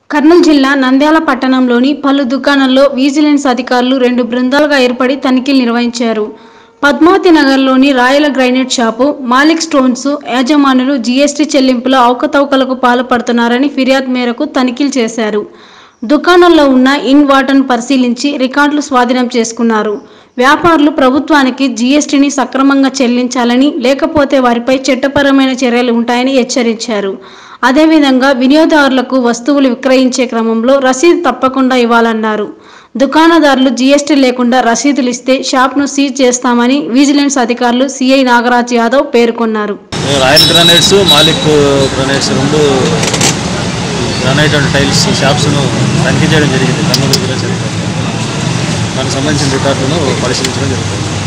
కర్నూలు జిల్లా నంద్యాల పట్టణంలోని పలు దుకాణాల్లో విజిలెన్స్ అధికారులు రెండు బృందాలుగా ఏర్పడి తనిఖీలు నిర్వహించారు పద్మావతి నగర్లోని royal granite shop Malik stones యాజమానులు జీఎస్టీ చెల్లింపులో అవకతవకలకు పాల్పడుతున్నారని ఫిర్యాదు మేరకు తనిఖీలు చేశారు దుకాణంలో ఉన్న ఇన్ వాటర్ను పరిశీలించి రికార్డులు స్వాధీనం చేసుకున్నారు వ్యాపారులు ప్రభుత్వానికి జీఎస్టీని సక్రమంగా చెల్లించాలని లేకపోతే వారిపై చట్టపరమైన చర్యలు ఉంటాయని హెచ్చరించారు అదేవిధంగా వినియోగదారులకు వస్తువులు విక్రయించే క్రమంలో రసీదు తప్పకుండా ఇవ్వాలన్నారు దుకాణదారులు జీఎస్టీ లేకుండా రసీదులు ఇస్తే షాప్ను సీజ్ చేస్తామని విజిలెన్స్ అధికారులు సిఐ నాగరాజ్ యాదవ్ పేర్కొన్నారు రాయల్ గ్రానైట్స్ మాలిక్ గ్రానైట్స్ రెండు గ్రానైట్ అండ్ టైల్స్ షాప్స్ను తనిఖీ చేయడం జరిగింది కర్నూలు విజిలెన్స్ అధికారులు దానికి సంబంధించిన రికార్డులను పరిశీలించడం జరుగుతుంది